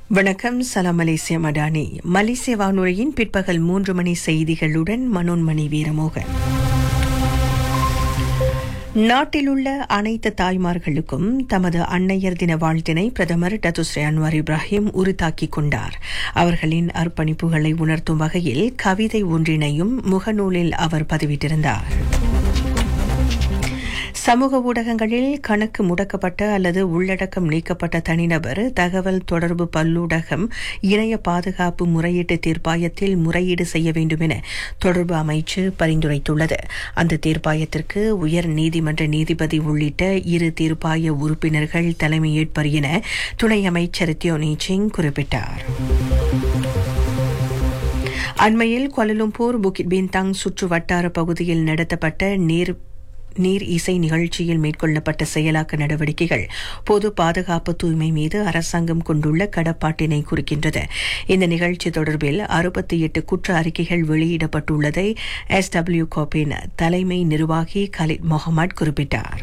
வணக்கம் சலாம் மலேசிய மடானி மலேசிய வானொலியின் பிற்பகல் மூன்று மணி செய்திகளுடன் மனோன்மணி வீரமோகன் நாட்டிலுள்ள அனைத்து தாய்மார்களுக்கும் தமது அன்னையர் தின வாழ்த்தினை பிரதமர் டத்துஸ்ரீ அன்வார் இப்ராஹிம் உறுத்தாக்கிக் கொண்டார் அவர்களின் அர்ப்பணிப்புகளை உணர்த்தும் வகையில் கவிதை ஒன்றினையும் முகநூலில் அவர் பதிவிட்டிருந்தார் சமூக ஊடகங்களில் கணக்கு முடக்கப்பட்ட அல்லது உள்ளடக்கம் நீக்கப்பட்ட தனிநபர் தகவல் தொடர்பு பல்லூடகம் இணைய பாதுகாப்பு முறையீட்டு தீர்ப்பாயத்தில் முறையீடு செய்ய வேண்டும் என தொடர்பு அமைச்சு பரிந்துரைத்துள்ளது அந்த தீர்ப்பாயத்திற்கு உயர் நீதிமன்ற நீதிபதி உள்ளிட்ட இரு தீர்ப்பாய உறுப்பினர்கள் தலைமையேற்பர் என துணை அமைச்சர் தியோனி சிங் குறிப்பிட்டார் அண்மையில் கோலலும்பூர் புக்கிட் பின்தாங் சுற்று வட்டார பகுதியில் நடத்தப்பட்ட நீர் நீர் இசை நிகழ்ச்சியில் மேற்கொள்ளப்பட்ட செயலாக்க நடவடிக்கைகள் பொது பாதுகாப்பு தூய்மை மீது அரசாங்கம் கொண்டுள்ள கடப்பாட்டினை குறிக்கின்றது இந்த நிகழ்ச்சி தொடர்பில் அறுபத்தி எட்டு குற்ற அறிக்கைகள் வெளியிடப்பட்டுள்ளதை எஸ் டபிள்யூ கோப்பின் தலைமை நிர்வாகி கலித் முகமது குறிப்பிட்டார்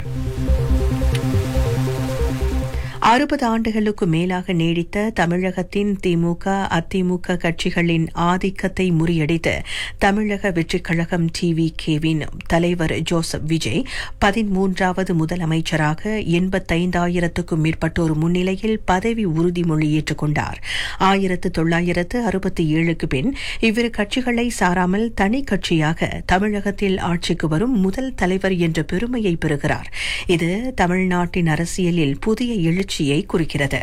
அறுபது ஆண்டுகளுக்கு மேலாக நீடித்த தமிழகத்தின் திமுக அதிமுக கட்சிகளின் ஆதிக்கத்தை முறியடித்து தமிழக வெற்றிக் கழகம் டிவி கேவின் தலைவர் ஜோசப் விஜய் பதிமூன்றாவது முதலமைச்சராக எண்பத்தைந்தாயிரத்துக்கும் மேற்பட்டோர் முன்னிலையில் பதவி உறுதிமொழி ஏற்றுக்கொண்டார் ஆயிரத்து தொள்ளாயிரத்து அறுபத்தி ஏழுக்கு பின் இவ்விரு கட்சிகளை சாராமல் தனி கட்சியாக தமிழகத்தில் ஆட்சிக்கு வரும் முதல் தலைவர் என்ற பெருமையை பெறுகிறார் இது தமிழ்நாட்டின் அரசியலில் புதிய எழுச்சி எழுச்சியை குறிக்கிறது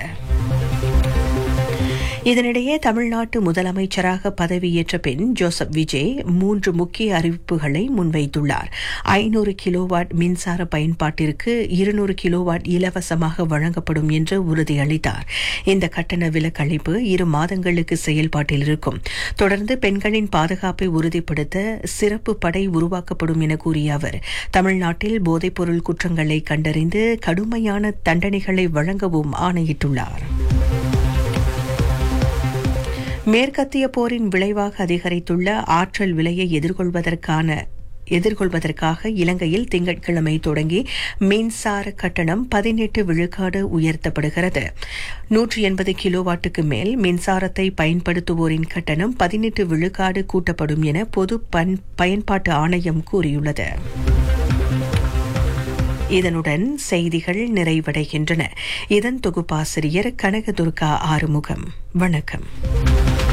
இதனிடையே தமிழ்நாட்டு முதலமைச்சராக பதவியேற்ற பின் ஜோசப் விஜய் மூன்று முக்கிய அறிவிப்புகளை முன்வைத்துள்ளார் ஐநூறு கிலோவாட் மின்சார பயன்பாட்டிற்கு இருநூறு கிலோவாட் இலவசமாக வழங்கப்படும் என்று உறுதியளித்தார் இந்த கட்டண விலக்களிப்பு இரு மாதங்களுக்கு செயல்பாட்டில் இருக்கும் தொடர்ந்து பெண்களின் பாதுகாப்பை உறுதிப்படுத்த சிறப்பு படை உருவாக்கப்படும் என கூறிய அவர் தமிழ்நாட்டில் போதைப்பொருள் குற்றங்களை கண்டறிந்து கடுமையான தண்டனைகளை வழங்கவும் ஆணையிட்டுள்ளார் மேற்கத்திய போரின் விளைவாக அதிகரித்துள்ள ஆற்றல் விலையை எதிர்கொள்வதற்கான எதிர்கொள்வதற்காக இலங்கையில் திங்கட்கிழமை தொடங்கி மின்சார கட்டணம் பதினெட்டு விழுக்காடு உயர்த்தப்படுகிறது நூற்றி எண்பது கிலோவாட்டுக்கு மேல் மின்சாரத்தை பயன்படுத்துவோரின் கட்டணம் பதினெட்டு விழுக்காடு கூட்டப்படும் என பொது பயன்பாட்டு ஆணையம் கூறியுள்ளது இதனுடன் செய்திகள் நிறைவடைகின்றன இதன் தொகுப்பாசிரியர் கனகதுர்கா ஆறுமுகம் வணக்கம்